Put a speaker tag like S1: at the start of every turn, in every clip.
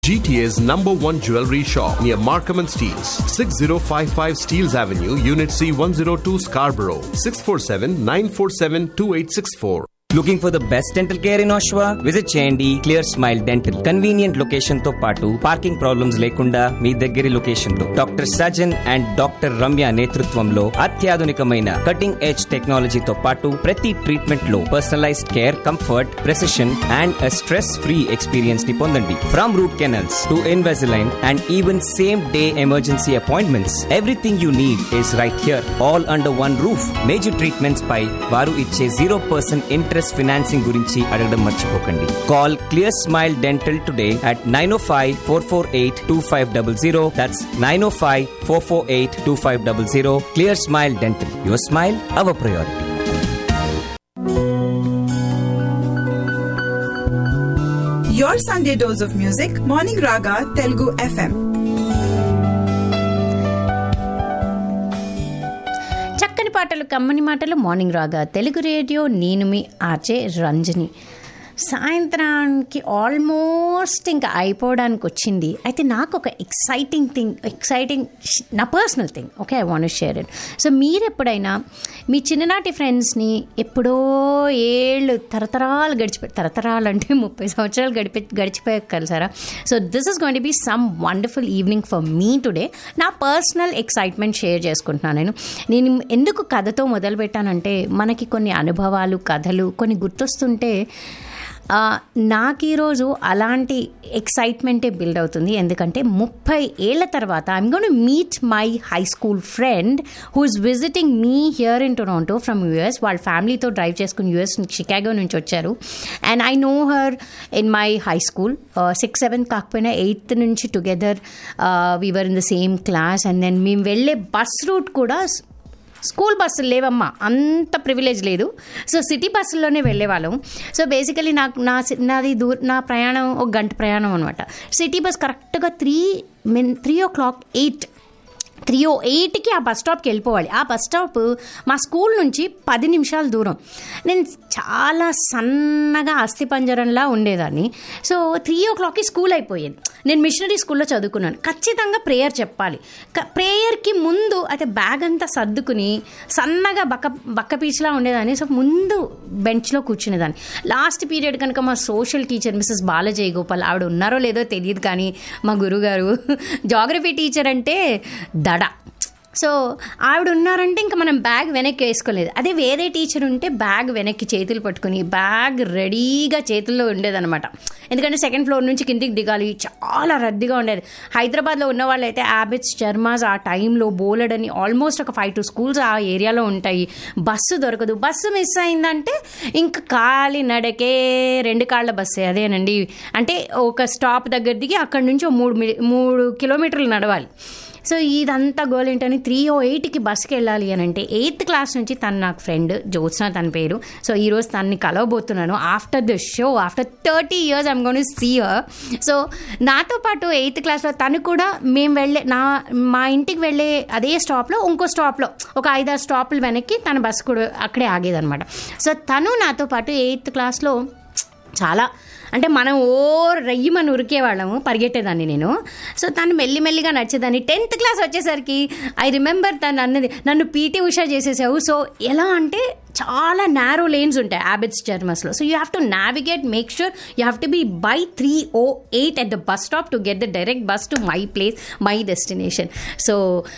S1: GTA's number one jewelry shop near Markham and Steels, 6055 Steels Avenue, Unit C 102 Scarborough, 647 947 2864.
S2: Looking for the best dental care in ఆశ్వా visit చేయండి clear smile dental convenient location తో పాటు parking problems లేకుండా మీ దగ్గరి location లో doctor Sajan and doctor Ramya నేతృత్వంలో అత్యాధునికమైన కటింగ్ ఎడ్జ్ టెక్నాలజీతో పాటు ప్రతి ట్రీట్మెంట్ లో personalised care comfort precision and stress free experience ని పొందండి from root canals to Invisalign and even same day emergency appointments everything you need is right here all under one roof major treatments పై వారు ఇచ్చే zero percent interest financing గురించి అడగడం మర్చిపోకండి call clear smile dental today at nine O five four four eight two five double zero that's nine O five four four eight two five double zero clear smile dental your smile our priority
S3: Your Sunday dose of music, Morning Raga, Telugu FM.
S4: చక్కని పాటలు కమ్మని మాటలు morning Raga Telugu radio నేను మీ RJ Ranjani సాయంత్రానికి almost ఇంకా అయిపోవడానికి వచ్చింది అయితే నాకు ఒక ఎక్సైటింగ్ థింగ్ ఎక్సైటింగ్ నా personal thing okay I want share it so మీరు ఎప్పుడైనా మీ చిన్ననాటి ఫ్రెండ్స్ని ఎప్పుడో ఏళ్ళు తరతరాలు గడిచిపోయి తరతరాలు అంటే ముప్పై సంవత్సరాలు గడిపి గడిచిపోయాక కలిసారా so this is going to be some wonderful evening for me today నా పర్సనల్ ఎక్సైట్మెంట్ షేర్ చేసుకుంటున్నాను నేను నేను ఎందుకు కథతో మొదలు పెట్టానంటే మనకి కొన్ని అనుభవాలు కథలు కొన్ని గుర్తొస్తుంటే ఆ, నాకు ఈరోజు అలాంటి ఎక్సైట్మెంటే బిల్డ్ అవుతుంది ఎందుకంటే ముప్పై ఏళ్ల తర్వాత I'm gonna meet my high school friend who is visiting me here in Toronto from US వాళ్ళ ఫ్యామిలీతో డ్రైవ్ చేసుకుని యూఎస్ షికాగో నుంచి వచ్చారు and I know her in my high school six seventh కాకపోయినా ఎయిత్ నుంచి together we were in the same class and then మేము వెళ్ళే bus route కూడా స్కూల్ బస్సులు లేవమ్మా అంత ప్రివిలేజ్ లేదు సో సిటీ బస్సుల్లోనే వెళ్ళేవాళ్ళం సో బేసికలీ నాకు నా సి- నాది దూర నా ప్రయాణం ఒక గంట ప్రయాణం అనమాట సిటీ బస్ కరెక్ట్గా three min three o'clock eight three o ఎయిట్కి ఆ బస్ స్టాప్కి వెళ్ళిపోవాలి ఆ బస్ స్టాప్ మా స్కూల్ నుంచి పది నిమిషాల దూరం నేను చాలా సన్నగా అస్థిపంజరంలా ఉండేదాన్ని సో త్రీ ఓ క్లాక్కి స్కూల్ అయిపోయేది నేను మిషనరీ స్కూల్లో చదువుకున్నాను ఖచ్చితంగా ప్రేయర్ చెప్పాలి క- ప్రేయర్కి ముందు అయితే బ్యాగ్ అంతా సర్దుకుని సన్నగా బక్క బక్క పీచ్లా ఉండేదాన్ని సో ముందు బెంచ్లో కూర్చునేదాన్ని లాస్ట్ పీరియడ్ కనుక మా social teacher Mrs Balajay Gopal ఆవిడ ఉన్నారో లేదో తెలియదు కానీ మా గురుగారు జాగ్రఫీ టీచర్ అంటే దడ సో ఆవిడ ఉన్నారంటే ఇంకా మనం బ్యాగ్ వెనక్కి వేసుకోలేదు అదే వేరే టీచర్ ఉంటే బ్యాగ్ వెనక్కి చేతులు పట్టుకుని బ్యాగ్ రెడీగా చేతుల్లో ఉండేదన్నమాట ఎందుకంటే సెకండ్ ఫ్లోర్ నుంచి కిందికి దిగాలి చాలా రద్దీగా ఉండేది హైదరాబాద్లో ఉన్న వాళ్ళైతే యాబిట్స్ చర్మాస్ ఆ టైంలో బోలెడ్ అని ఆల్మోస్ట్ ఒక ఫైవ్ టూ స్కూల్స్ ఆ ఏరియాలో ఉంటాయి బస్సు దొరకదు బస్సు మిస్ అయిందంటే ఇంకా కాలి నడకే రెండు కాళ్ళ బస్సే అదేనండి అంటే ఒక స్టాప్ దగ్గర దిగి అక్కడి నుంచి ఓ మూడు మిలి- మూడు కిలోమీటర్లు నడవాలి సో ఇదంతా గోల్ ఏంటని త్రీ ఓ ఎయిట్కి బస్కి వెళ్ళాలి అని అంటే ఎయిత్ క్లాస్ నుంచి తను నాకు ఫ్రెండ్ జ్యోత్స్న తన పేరు సో ఈరోజు తనని కలవబోతున్నాను after the show after thirty years I'm gonna see her so నాతో పాటు ఎయిత్ క్లాస్లో తను కూడా మేము వెళ్ళే నా మా ఇంటికి వెళ్ళే అదే స్టాప్లో ఇంకో స్టాప్లో ఒక ఐదారు స్టాపులు వెనక్కి తన బస్సు కూడా అక్కడే ఆగేదఅనమాట సో తను నాతో పాటు ఎయిత్ క్లాస్లో చాలా అంటే మనం ఓ రయ్యమని ఉరికేవాళ్ళము పరిగెట్టేదాన్ని నేను సో తను మెల్లిమెల్లిగా నడిచేదాన్ని టెన్త్ క్లాస్ వచ్చేసరికి ఐ రిమెంబర్ తను అన్నది నన్ను పీటీ ఉషా చేసేసావు సో ఎలా అంటే చాలా నారో లేన్స్ ఉంటాయి హ్యాబిట్స్ జర్మస్లో so you have to navigate make sure you have to be by three o eight at the bus stop to get the direct bus to my place my destination so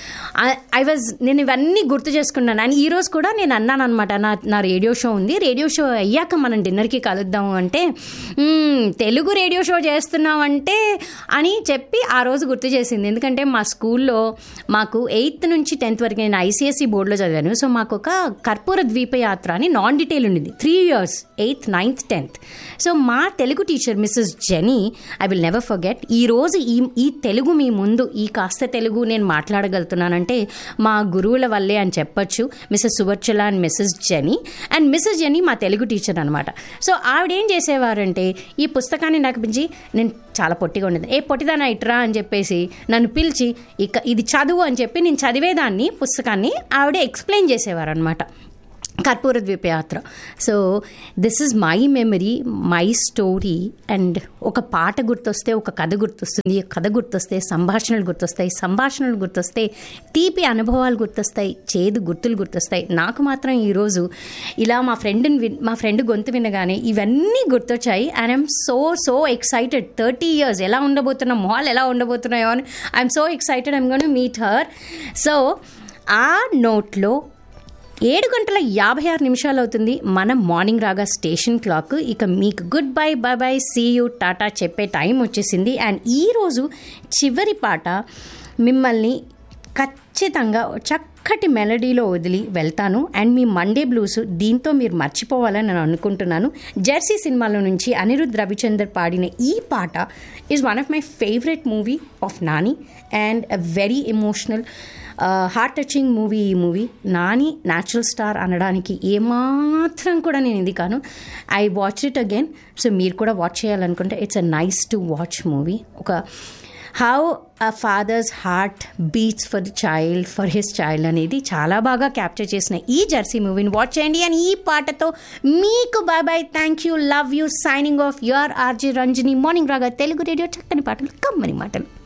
S4: I was నేను ఇవన్నీ గుర్తు చేసుకున్నాను and ఈ రోజు కూడా నేను అన్నాను అనమాట నా నా రేడియో షో ఉంది రేడియో షో అయ్యాక మనం డిన్నర్కి కలుద్దాము అంటే "మ్మ్, తెలుగు రేడియో షో చేస్తున్నామంటే అని చెప్పి ఆ రోజు గుర్తు చేసింది ఎందుకంటే మా స్కూల్లో మాకు ఎయిత్ నుంచి టెన్త్ వరకు నేను ఐసీఎస్ఈ బోర్డులో చదివాను సో మాకు ఒక కర్పూర ద్వీపయాత్ర అని నాన్ డీటెయిల్ ఉండింది three years eighth ninth tenth so మా Telugu teacher Mrs Jenny I will never forget ఈ రోజు ఈ ఈ తెలుగు మీ ముందు ఈ కాస్త తెలుగు నేను మాట్లాడగలుగుతున్నానంటే మా గురువుల వల్లే అని చెప్పొచ్చు Mrs Suvarchala and Mrs Jenny and Mrs Jenny మా తెలుగు టీచర్ అనమాట సో ఆవిడ ఏం చేసేవారంటే ఈ పుస్తకాన్ని నాకు పిలిచి నేను చాలా పొట్టిగా ఉండేది ఏ పొట్టిదానా ఇట్రా అని చెప్పేసి నన్ను పిలిచి ఇక ఇది చదువు అని చెప్పి నేను చదివేదాన్ని పుస్తకాన్ని ఆవిడ ఎక్స్ప్లెయిన్ చేసేవారు అనమాట Karpura Dweepayatra so this is my memory my story and ఒక పాట గుర్తొస్తే ఒక కథ గుర్తొస్తుంది కథ గుర్తొస్తే సంభాషణలు గుర్తొస్తాయి సంభాషణలు గుర్తొస్తే తీపి అనుభవాలు గుర్తొస్తాయి చేదు గుర్తులు గుర్తొస్తాయి నాకు మాత్రం ఈరోజు ఇలా మా ఫ్రెండ్ని విన్ మా ఫ్రెండ్ గొంతు వినగానే ఇవన్నీ గుర్తొచ్చాయి and I'm so so excited thirty years ఎలా ఉండబోతున్నాం మాల్ ఎలా ఉండబోతున్నాయో అని I'm so excited I'm gonna meet her so ఆ నోట్లో ఏడు గంటల యాభై ఆరు నిమిషాలు అవుతుంది మన మార్నింగ్ రాగా స్టేషన్ క్లాక్ ఇక మీకు good bye bye bye see you tata చెప్పే టైం వచ్చేసింది అండ్ ఈరోజు చివరి పాట మిమ్మల్ని ఖచ్చితంగా చక్కటి మెలడీలో వదిలి వెళ్తాను అండ్ మీ మండే బ్లూస్ దీంతో మీరు మర్చిపోవాలని నేను అనుకుంటున్నాను జెర్సీ సినిమాలో నుంచి అనిరుద్ రవిచందర్ పాడిన ఈ పాట is one of my favourite movie of Nani and a very emotional heart touching movie ఈ మూవీ నాని న్యాచురల్ స్టార్ అనడానికి ఏమాత్రం కూడా నేను ఇది కాను I watch it again so మీరు కూడా వాచ్ చేయాలనుకుంటే it's a nice to watch movie ఒక how a father's heart beats for the child for his child అనేది చాలా బాగా క్యాప్చర్ చేసిన ఈ జెర్సీ మూవీని వాచ్ చేయండి అండ్ ఈ పాటతో మీకు bye bye thank you love you signing off your RJ Ranjani morning Raga Telugu radio చక్కని పాటలు కమ్మని మాటలు